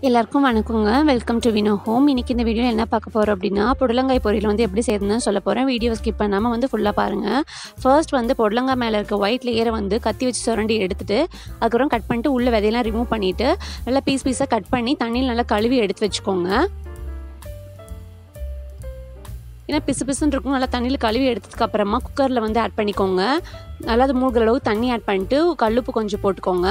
எல்லாருக்கும் வணக்கங்க welcome to Vino home இன்னைக்கு இந்த வீடியோ என்ன பார்க்க போகிறோம் அப்படின்னா புடலங்காய் பொரியல் வந்து எப்படி செய்யறதுன்னு சொல்ல போகிறேன் வீடியோ ஸ்கிப் பண்ணாமல் வந்து ஃபுல்லாக பாருங்கள் ஃபர்ஸ்ட் வந்து புடலங்காய் மேலே இருக்க ஒயிட் லேயரை வந்து கத்தி வச்சு சுரண்டி எடுத்துட்டு அதுக்கப்புறம் கட் பண்ணிட்டு உள்ள விதையெல்லாம் ரிமூவ் பண்ணிவிட்டு நல்லா பீஸ் பீஸாக கட் பண்ணி தண்ணியில் நல்லா கழுவி எடுத்து வச்சுக்கோங்க ஏன்னா பிசு பிசுன்னு இருக்கும் நல்லா தண்ணியில் கழுவி எடுத்ததுக்கு அப்புறமா குக்கரில் வந்து ஆட் பண்ணிக்கோங்க நல்லா அது மூழ்கிற அளவு தண்ணி ஆட் பண்ணிட்டு கல்லுப்பு கொஞ்சம் போட்டுக்கோங்க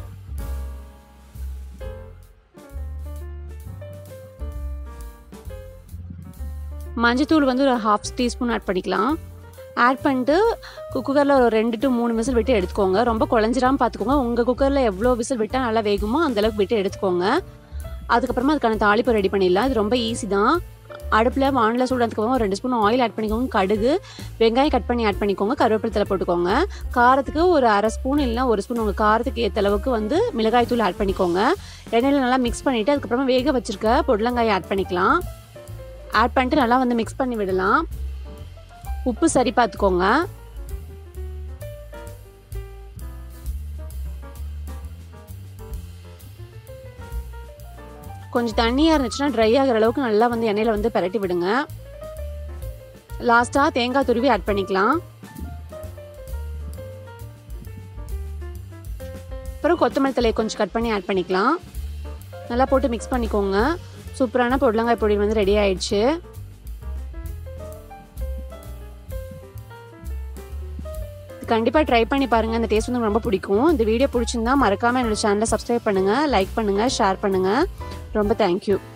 மஞ்சத்தூள் வந்து ஒரு ஹாஃப் டீஸ்பூன் ஆட் பண்ணிக்கலாம் ஆட் பண்ணிட்டு குக்கரில் ஒரு ரெண்டு டு மூணு விசில் விட்டு எடுத்துக்கோங்க ரொம்ப குழஞ்சிராமல் பார்த்துக்கோங்க உங்கள் குக்கரில் எவ்வளோ விசில் விட்டால் நல்லா வேகுமோ அந்தளவுக்கு விட்டு எடுத்துக்கோங்க அதுக்கப்புறமா அதுக்கான தாளிப்பு ரெடி பண்ணிடலாம் இது ரொம்ப ஈஸி தான் அடுப்பில் வானிலை சூடானதுக்கப்புறம் ஒரு ரெண்டு ஸ்பூன் ஆயில் ஆட் பண்ணிக்கோங்க கடுகு வெங்காயம் கட் பண்ணி ஆட் பண்ணிக்கோங்க கருவேப்பிலை போட்டுக்கோங்க காரத்துக்கு ஒரு அரை ஸ்பூன் இல்லைனா ஒரு ஸ்பூன் உங்கள் காரத்துக்கு ஏற்ற அளவுக்கு வந்து மிளகாய் தூள் ஆட் பண்ணிக்கோங்க எண்ணெயில் நல்லா மிக்ஸ் பண்ணிவிட்டு அதுக்கப்புறமா வேக வச்சிருக்க பொடலங்காயை ஆட் பண்ணிக்கலாம் ஆட் பண்ணிட்டு நல்லா வந்து மிக்ஸ் பண்ணி விடலாம் உப்பு சரி பார்த்துக்கோங்க கொஞ்சம் தண்ணியாக இருந்துச்சுன்னா ட்ரை ஆகிற அளவுக்கு நல்லா வந்து எண்ணெயில் வந்து பரட்டி விடுங்க லாஸ்ட்டாக தேங்காய் துருவி ஆட் பண்ணிக்கலாம் அப்புறம் கொத்தமல்லி தலையை கொஞ்சம் கட் பண்ணி ஆட் பண்ணிக்கலாம் நல்லா போட்டு மிக்ஸ் பண்ணிக்கோங்க சூப்பரான பொடலங்காய் பொடி வந்து ரெடி ஆயிடுச்சு கண்டிப்பாக ட்ரை பண்ணி பாருங்கள் இந்த டேஸ்ட் வந்து ரொம்ப பிடிக்கும் இந்த வீடியோ பிடிச்சிருந்தா மறக்காமல் என்னோட சேனலை சப்ஸ்கிரைப் பண்ணுங்கள் லைக் பண்ணுங்கள் ஷேர் பண்ணுங்கள் ரொம்ப தேங்க்யூ